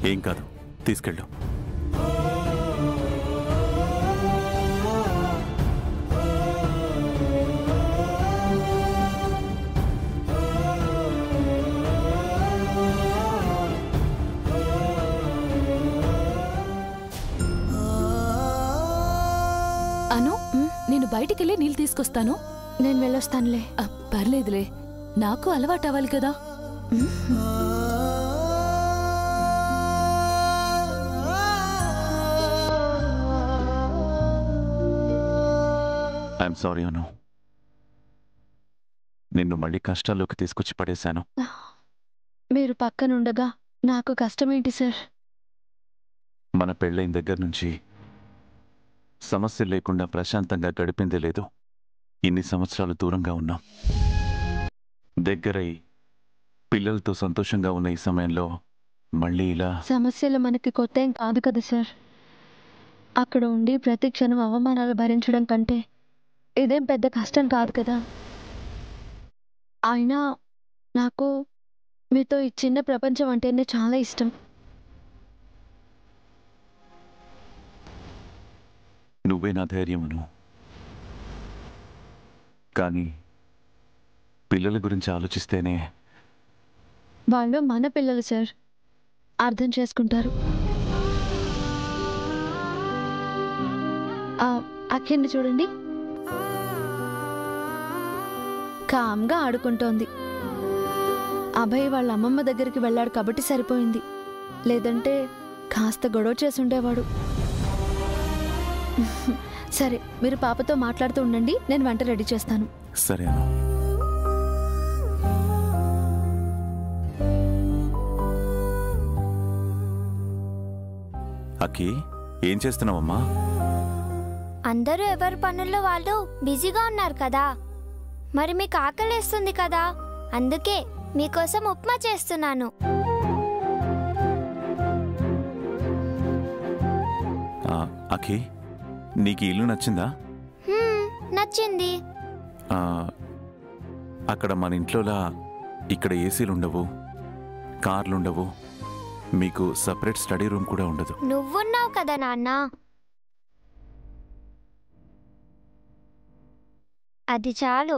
ఏం కాదు తీసుకెళ్ళు అను నేను బయటికెళ్ళి నీళ్ళు తీసుకొస్తాను నేను వెళ్ళొస్తానులే ఆ, పర్లేదులే నాకు అలవాటు అవ్వాలి కదా ఐఎమ్ సారీ అను నిన్ను మళ్ళీ కష్టాల్లోకి తీసుకొచ్చి పడేశాను మీరు పక్కనుండగా నాకు కష్టమేంటి సార్ మన పెళ్ళైన దగ్గర నుంచి సమస్య లేకుండా ప్రశాంతంగా గడిపిందే లేదు ఇన్ని సంవత్సరాలు దూరంగా ఉన్నాం దగ్గరై పిల్లలతో సంతోషంగా ఉన్న ఈ సమయంలో మళ్ళీ ఇలా సమస్యలు మనకి కొత్త ఏం కాదు కదా సార్ అక్కడ ఉండి ప్రతి క్షణం అవమానాలు భరించడం కంటే ఇదేం పెద్ద కష్టం కాదు కదా అయినా నాకు మీతో ఈ చిన్న ప్రపంచం అంటేనే చాలా ఇష్టం నువ్వే నా ధైర్యమును కానీ పిల్లల గురించి ఆలోచిస్తేనే వాళ్ళు మన పిల్లలు సార్ అర్థం చేసుకుంటారు ఆ, అక్కడిని చూడండి కామ్గా ఆడుకుంటోంది అభయ్ వాళ్ళ అమ్మమ్మ దగ్గరికి వెళ్ళాడు కాబట్టి సరిపోయింది లేదంటే కాస్త గొడవ చేసి ఉండేవాడు సరే మీరు పాపతో మాట్లాడుతూ ఉండండి నేను వంట రెడీ చేస్తాను సరే అను అక్కి ఏం చేస్తున్నావమ్మా అందరూ ఎవరి పనుల్లో వాళ్ళు బిజీగా ఉన్నారు కదా మరి మీకు ఆకలేస్తుంది కదా అందుకే మీకోసం ఉప్మా చేస్తున్నాను ఆ, అఖి నీకు ఈ ఇల్లు నచ్చిందా హ్మ్, నచ్చింది ఆ, అక్కడ మన ఇంట్లోలా ఇక్కడ ఏసీలు ఉండవు కార్లు ఉండవు మీకు సపరేట్ స్టడీ రూమ్ కూడా ఉండదు నువ్వున్నావు కదా నాన్న అది చాలు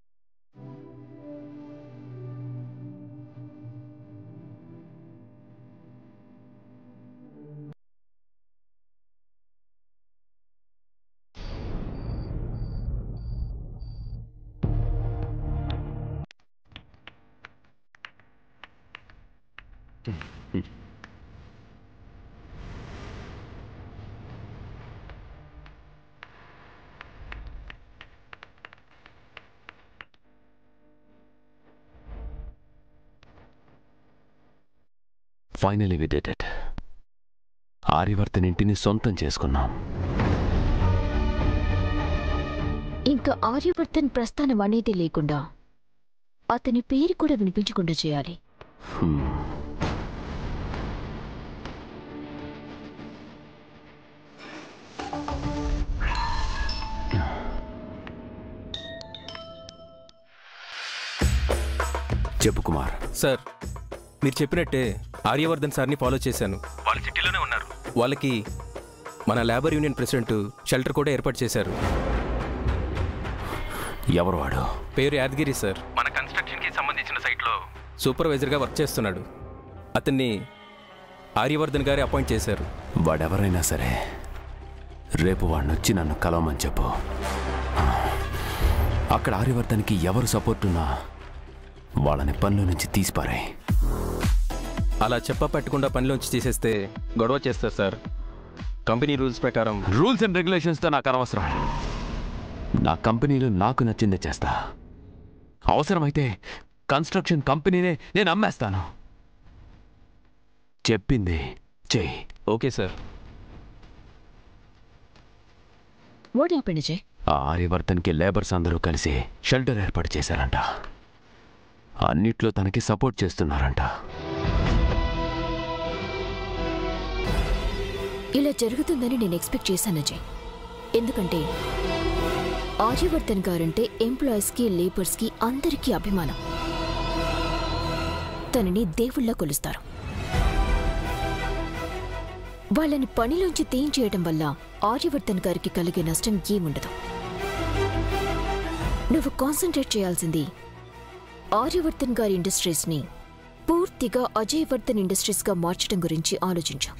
finally we did it Aryavarthan ఇంటిని సొంతం చేసుకున్నాం ఇంకా ఆర్యవర్ధన్ ప్రస్థానం అనేది లేకుండా అతని పేరు కూడా వినిపించకుండా చేయాలి హ్మ్. చెప్పు కుమార్ సార్ మీరు చెప్పినట్టే ఆర్యవర్ధన్ సార్ని ఫాలో చేశాను వాళ్ళు సిటీలోనే ఉన్నారు వాళ్ళకి మన లేబర్ యూనియన్ ప్రెసిడెంట్ షెల్టర్ కూడా ఏర్పాటు చేశారు ఎవరు వాడు పేరు యాదగిరి సార్ మన కన్స్ట్రక్షన్కి సంబంధించిన సైట్లో సూపర్వైజర్గా వర్క్ చేస్తున్నాడు అతన్ని ఆర్యవర్ధన్ గారే అపాయింట్ చేశారు వాడెవరైనా సరే రేపు వాడిని వచ్చి నన్ను కలవమని చెప్పు ఆ. అక్కడ ఆర్యవర్ధన్కి ఎవరు సపోర్ట్ ఉన్నా వాళ్ళని పనిలో నుంచి తీసిపారాయి అలా చెప్ప పెట్టకుండా పనిలోంచి తీసేస్తే గొడవ చేస్తారు సార్ కంపెనీ రూల్స్ ప్రకారం రూల్స్ అండ్ రెగ్యులేషన్స్తో నాకు అనవసరం నా కంపెనీలో నాకు నచ్చిందే చేస్తా అవసరమైతే కన్స్ట్రక్షన్ కంపెనీనే నేను అమ్మేస్తాను చెప్పింది చెయ్యి ఓకే సార్ వాట్ హ్యాపెండ్ జే ఆ ఆర్యవర్ధన్కి లేబర్స్ అందరూ కలిసి షెల్టర్ ఏర్పాటు చేశారంట అన్నిట్లో తనకి సపోర్ట్ చేస్తున్నారంట ఇలా జరుగుతుందని నేను ఎక్స్పెక్ట్ చేశాను అజయ్ ఎందుకంటే ఆర్యవర్ధన్ గారంటే ఎంప్లాయీస్కి లేబర్స్కి అందరికీ అభిమానం తనని దేవుళ్ళ కొలుస్తారు వాళ్ళని పనిలోంచి తీయించేయడం వల్ల ఆర్యవర్ధన్ గారికి కలిగే నష్టం ఏముండదు నువ్వు కాన్సన్ట్రేట్ చేయాల్సింది ఆర్యవర్ధన్ గారి ఇండస్ట్రీస్ని పూర్తిగా అజయ్ వర్ధన్ ఇండస్ట్రీస్గా మార్చడం గురించి ఆలోచించు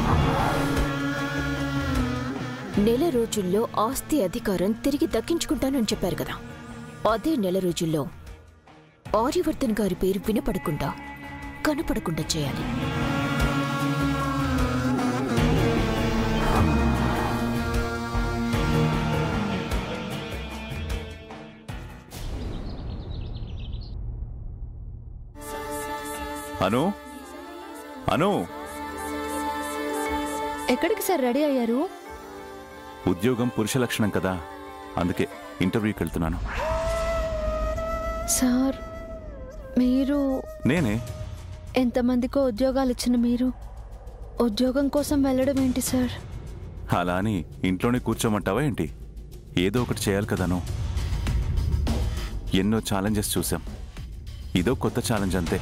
నెల రోజుల్లో ఆస్తి అధికారం తిరిగి దక్కించుకుంటానని చెప్పారు కదా అదే నెల రోజుల్లో ఆర్యవర్ధన్ గారి పేరు వినపడకుండా కనపడకుండా చేయాలి అను అను ఎక్కడికి సార్ రెడీ అయ్యారు ఉద్యోగం పురుష లక్షణం కదా అందుకే ఇంటర్వ్యూకి వెళ్తున్నాను సార్ మీరు నేనే ఎంతమందికో ఉద్యోగాలు ఇచ్చిన మీరు ఉద్యోగం కోసం వెళ్ళడం ఏంటి సార్ అలా అని ఇంట్లోనే కూర్చోమంటావా ఏంటి ఏదో ఒకటి చేయాలి కదాను ఎన్నో ఛాలెంజెస్ చూసాం ఇదో కొత్త ఛాలెంజ్ అంతే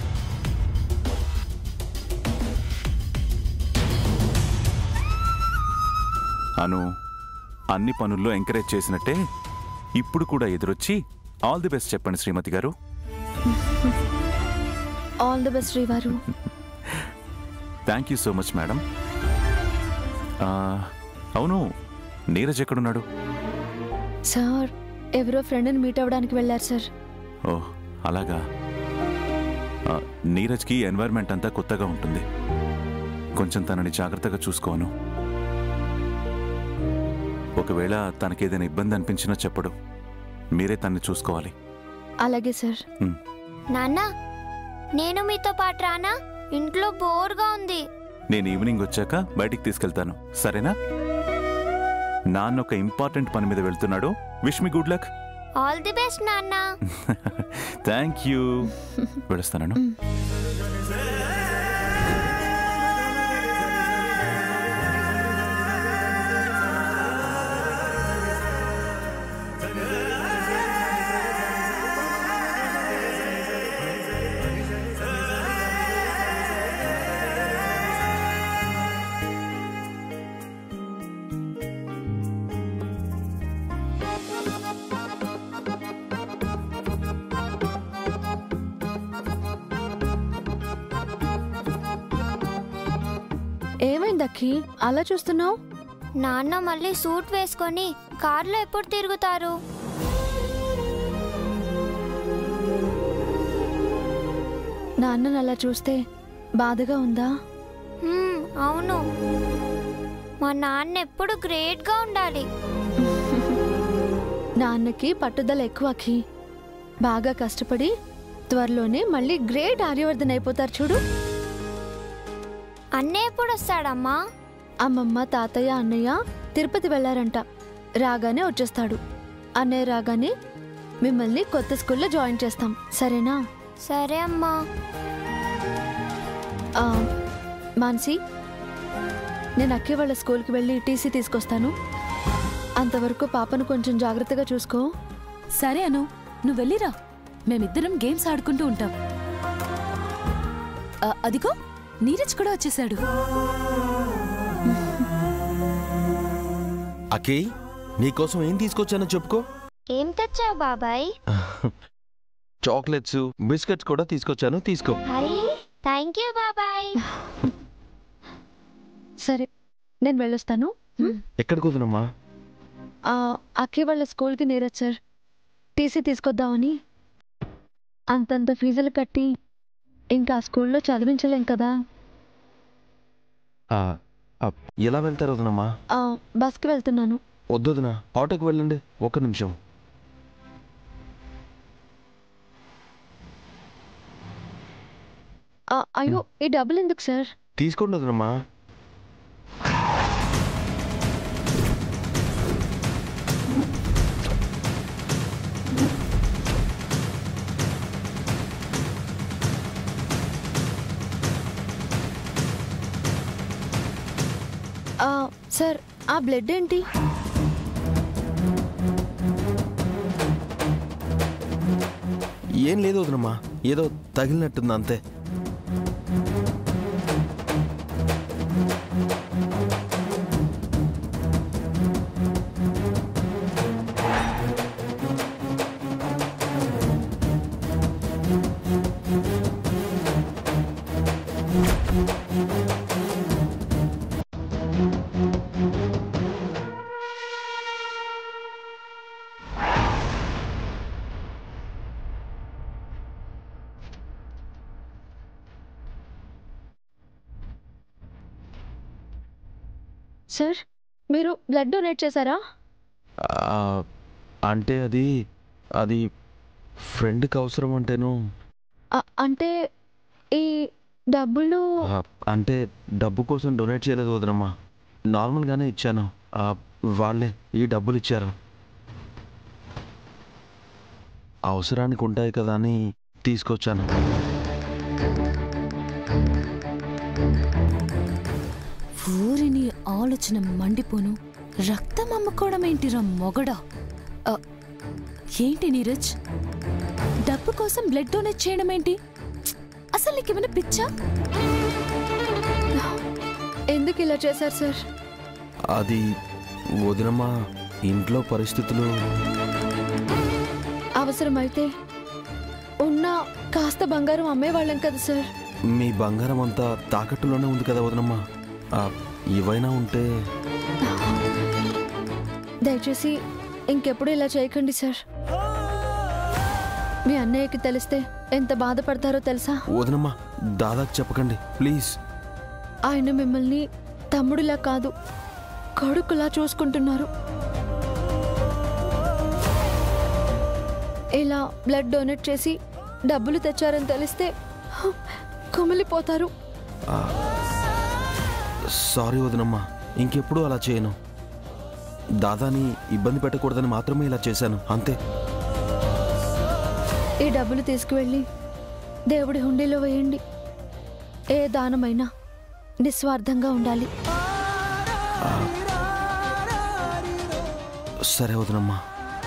అను అన్ని పనుల్లో ఎంకరేజ్ చేసినట్టే ఇప్పుడు కూడా ఎదురొచ్చి ఆల్ ది బెస్ట్ చెప్పండి శ్రీమతి గారు ఆల్ ది బెస్ట్ శ్రీవారు thank you so much madam ఆ, అవును నీరజ్ ఎక్కడున్నాడు సార్ ఎవరో ఫ్రెండ్ని మీట్ అవ్వడానికి వెళ్ళారు సార్ ఓ అలాగా ఆ, నీరజ్కి ఎన్వైర్న్మెంట్ అంతా కొత్తగా ఉంటుంది కొంచెం తనని జాగ్రత్తగా చూసుకోను ఒకవేళ తనకేదైనా ఇబ్బంది అనిపించినా చెప్పడు మీరే తన్ని చూసుకోవాలి అలాగే సార్ ఉమ్, నాన్న నేను మీతో పాటు రానా ఇంట్లో బోర్గా ఉంది నేను ఈవినింగ్ వచ్చాక బయటికి తీసుకెళ్తాను సరేనా నాన్న ఒక ఇంపార్టెంట్ పని మీద వెళ్తున్నాడు wish me good luck all the best నాన్న థ్యాంక్ యూ వెళస్తాను ఏమైంది అక్కి అలా చూస్తున్నావు నాన్న మళ్ళీ సూట్ వేసుకొని కార్లో ఎప్పుడు తిరుగుతారు నాన్నను అలా చూస్తే బాధగా ఉందా హ్మ్, అవును మా నాన్న ఎప్పుడు గ్రేట్గా ఉండాలి నాన్నకి పట్టుదల ఎక్కువ అక్కి బాగా కష్టపడి త్వరలోనే మళ్ళీ గ్రేట్ ఆర్యవర్ధన్ అయిపోతారు చూడు అన్నయ్య ఎప్పుడు వస్తాడమ్మా అమ్మమ్మ తాతయ్య అన్నయ్య తిరుపతి వెళ్ళారంట రాగానే వచ్చేస్తాడు అన్నయ్య రాగానే మిమ్మల్ని కొత్త స్కూల్లో జాయిన్ చేస్తాం సరేనా సరే అమ్మా ఆ, మాన్సి నేను అక్కి వాళ్ళ స్కూల్కి వెళ్ళి టీసీ తీసుకొస్తాను అంతవరకు పాపను కొంచెం జాగ్రత్తగా చూసుకో సరే అను నువ్వు వెళ్ళిరా మేమిద్దరం గేమ్స్ ఆడుకుంటూ ఉంటాం ఆ, అదిగో నీరజ్ కూడా వచ్చేసాడు అకే నీకోసం ఏం తీసుకొచ్చానో చెప్పుకో ఏం తెచ్చావు బాబాయ్ చాక్లెట్స్ బిస్కెట్స్ కూడా తీసుకొచ్చాను తీసుకో అరే థ్యాంక్ యూ బాబాయ్ సరే నేను వెళ్ళొస్తాను ఎక్కడ కుదరమ్మా ఆ, అక్కి వాళ్ళ స్కూల్కి నీరజ్ సార్ టీసీ తీసుకొద్దామని అంతంత ఫీజులు కట్టి ఇంకా ఆ స్కూల్లో చదివించలేం కదా ఆ, ఆ, ఎలా వెళ్తారు వదనమ్మా ఆ, బస్కి వెళ్తున్నాను వద్దొదినా ఆటోకి వెళ్ళండి ఒక్క నిమిషం ఆ, అయ్యో ఈ డబ్బులు ఎందుకు సార్ తీసుకోండి వదనమ్మా ఆ, సార్ ఆ బ్లడ్ ఏంటి ఏం లేదు వదనమ్మా ఏదో తగిలినట్టుంది అంతే సార్ మీరు బ్లడ్ డొనేట్ చేశారా ఆ, అంటే అది అది ఫ్రెండ్కి అవసరం అంటేను అ- అంటే ఈ డబ్బులు ఆ, అంటే డబ్బు కోసం డొనేట్ చేయలేదు వదనమ్మా నార్మల్గానే ఇచ్చాను ఆ, వాళ్ళే ఈ డబ్బులు ఇచ్చారు అవసరానికి ఉంటాయి కదా అని తీసుకొచ్చాను ఊరిని ఆలోచన మండిపోను రక్తం అమ్ముకోవడం ఏంటిరా మొగడా ఆ, ఏంటి నీరజ్ డబ్బు కోసం బ్లడ్ డొనేట్ చేయడం ఏంటి అసలు నీకేమైనా పిచ్చా ఎందుకు ఇలా చేశారు సార్ అది వదినమ్మా ఇంట్లో పరిస్థితులు అవసరమైతే ఉన్న కాస్త బంగారం అమ్మేవాళ్ళం కదా సార్ మీ బంగారం అంతా తాకట్టులోనే ఉంది కదా వదనమ్మా ఆ, ఇవైనా ఉంటే దయచేసి ఇంకెప్పుడు ఇలా చేయకండి సార్ మీ అన్నయ్యకి తెలిస్తే ఎంత బాధపడతారో తెలుసా వదనమ్మా దాదాకు చెప్పకండి ప్లీజ్ ఆయన మిమ్మల్ని తమ్ముడిలా కాదు కొడుకులా చూసుకుంటున్నారు ఇలా బ్లడ్ డొనేట్ చేసి డబ్బులు తెచ్చారని తెలిస్తే హ, కుమిలిపోతారు సారీ వదనమ్మా ఇంకెప్పుడు అలా చేయను దాదాని ఇబ్బంది పెట్టకూడదని మాత్రమే ఇలా చేశాను అంతే ఈ డబ్బులు తీసుకువెళ్ళి దేవుడి హుండీలో వేయండి ఏ దానమైనా నిస్వార్థంగా ఉండాలి సరే వదనమ్మా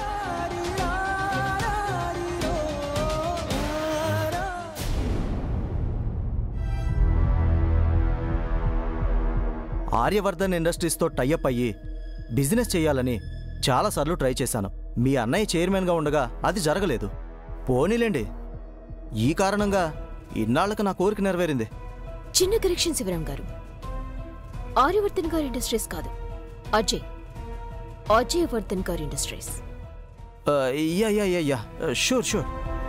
ఆర్యవర్ధన్ ఇండస్ట్రీస్తో టైఅప్ అయ్యి బిజినెస్ చేయాలని చాలాసార్లు ట్రై చేశాను మీ అన్నయ్య చైర్మన్గా ఉండగా అది జరగలేదు పోనీలేండి ఈ కారణంగా ఇన్నాళ్ళకి నా కోరిక నెరవేరింది చిన్న కరెక్షన్ శివరాం గారు ఆర్యవర్ధన్ గారి ఇండస్ట్రీస్ కాదు అజయ్ అజయ్ వర్ధన్ గారి ఇండస్ట్రీస్ ఆ, yeah yeah yeah yeah sure sure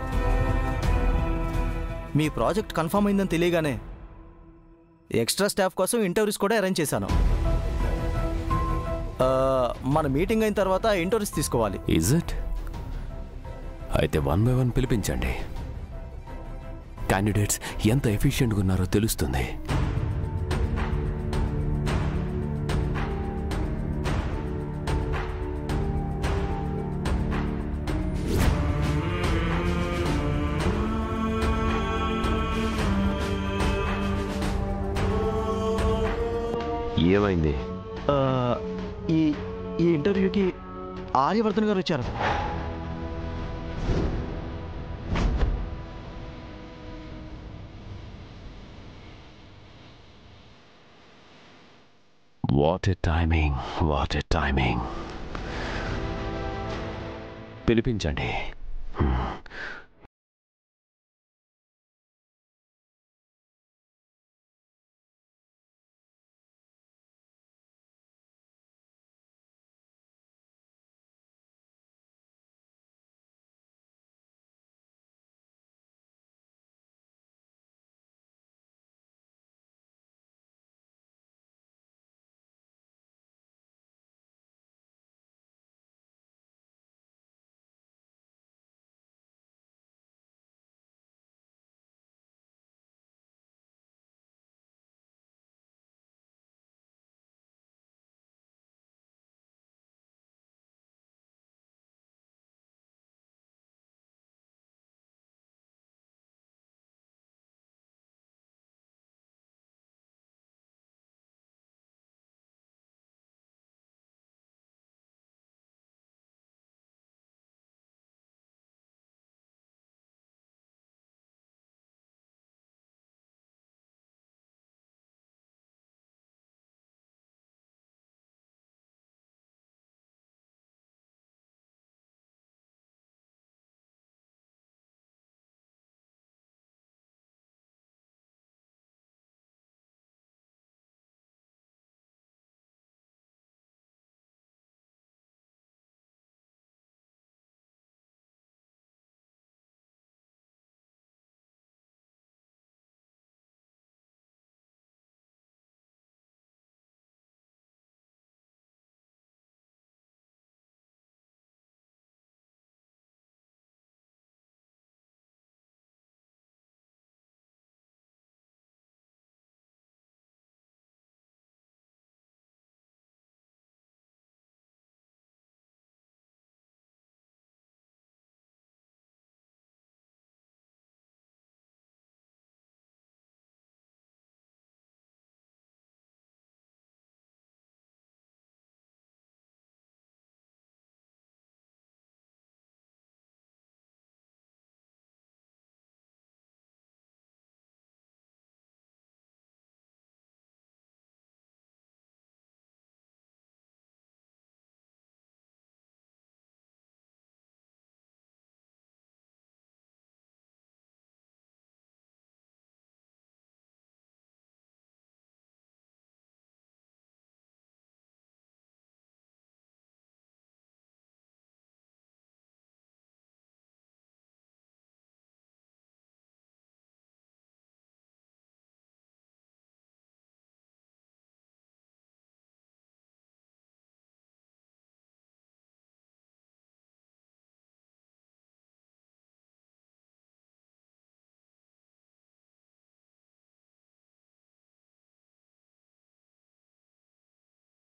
మీ ప్రాజెక్ట్ కన్ఫర్మ్ అయిందని తెలియగానే ఎక్స్ట్రా స్టాఫ్ కోసం ఇంటర్వ్యూస్ కూడా అరేంజ్ చేశాను ఆ, మన మీటింగ్ అయిన తర్వాత ఇంటర్వ్యూస్ తీసుకోవాలి ఈజ్ ఇట్ అయితే వన్ బై వన్ పిలిపించండి క్యాండిడేట్స్ ఎంత ఎఫిషియెంట్గా ఉన్నారో తెలుస్తుంది ఏమైంది ఆ, ఈ ఈ ఇంటర్వ్యూకి ఆర్యవర్ధన్ గారు వచ్చారు what a timing what a timing పిలిపించండి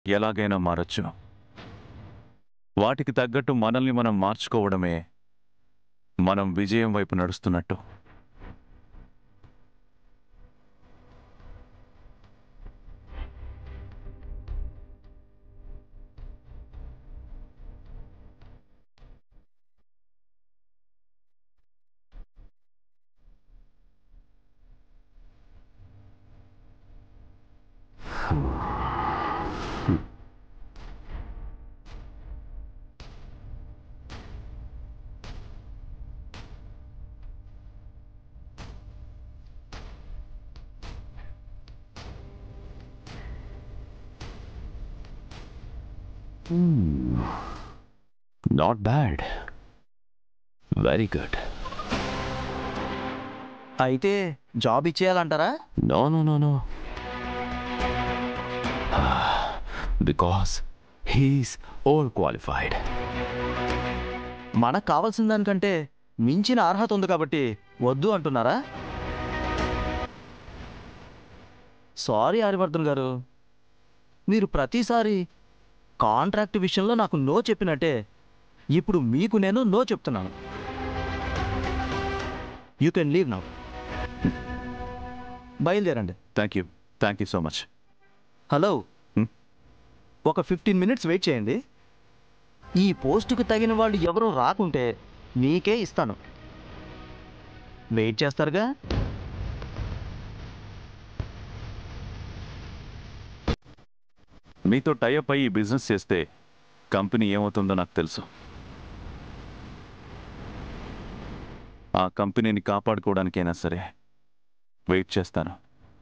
ఎలాగైనా మారచ్చు వాటికి తగ్గట్టు మనల్ని మనం మార్చుకోవడమే మనం విజయం వైపు నడుస్తున్నట్టు నాట్ బ్యాడ్ వెరీ గుడ్ అయితే జాబ్ ఇచ్చేయాలంటారా no no no no because he's over qualified మనకు కావాల్సిన దానికంటే మించిన అర్హత ఉంది కాబట్టి వద్దు అంటున్నారా సారీ హరివర్ధన్ గారు మీరు ప్రతిసారి కాంట్రాక్ట్ విషయంలో నాకు నో చెప్పినట్టే ఇప్పుడు మీకు నేను నో చెప్తున్నాను యూ కెన్ లీవ్ నౌ బయలుదేరండి thank you thank you so much hello Hmm? ఒక ఫిఫ్టీన్ మినిట్స్ వెయిట్ చేయండి ఈ పోస్టుకు తగిన వాళ్ళు ఎవరూ రాకుంటే మీకే ఇస్తాను వెయిట్ చేస్తారుగా మీతో టైఅప్ అయ్యి బిజినెస్ చేస్తే కంపెనీ ఏమవుతుందో నాకు తెలుసు ఆ కంపెనీని కాపాడుకోవడానికైనా సరే వెయిట్ చేస్తాను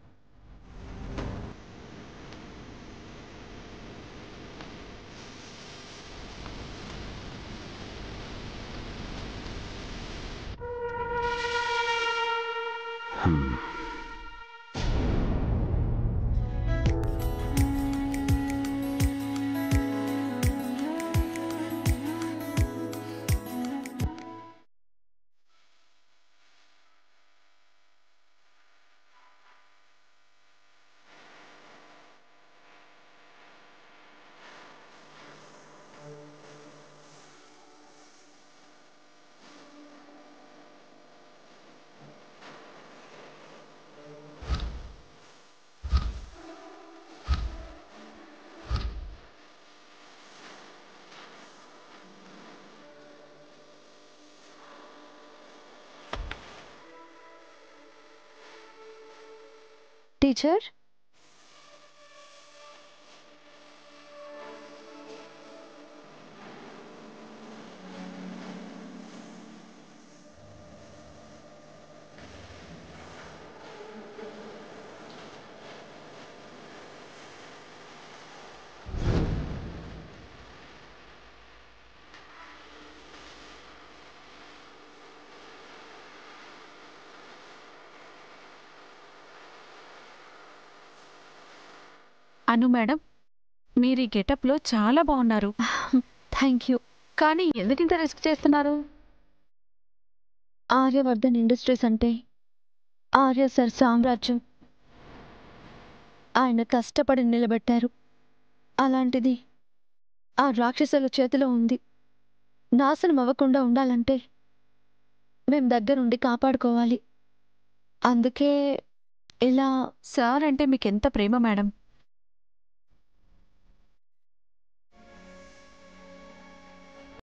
టీచర్ అను మేడం మీరు ఈ గెటప్లో చాలా బాగున్నారు థ్యాంక్ యూ కానీ ఎందుకు ఇంత రిస్క్ చేస్తున్నారు ఆర్యవర్ధన్ ఇండస్ట్రీస్ అంటే ఆర్య సార్ సామ్రాజ్యం ఆయన కష్టపడి నిలబెట్టారు అలాంటిది ఆ రాక్షసుల చేతిలో ఉంది నాశనం అవ్వకుండా ఉండాలంటే మేం దగ్గరుండి కాపాడుకోవాలి అందుకే ఇలా సార్ అంటే మీకు ఎంత ప్రేమ మేడం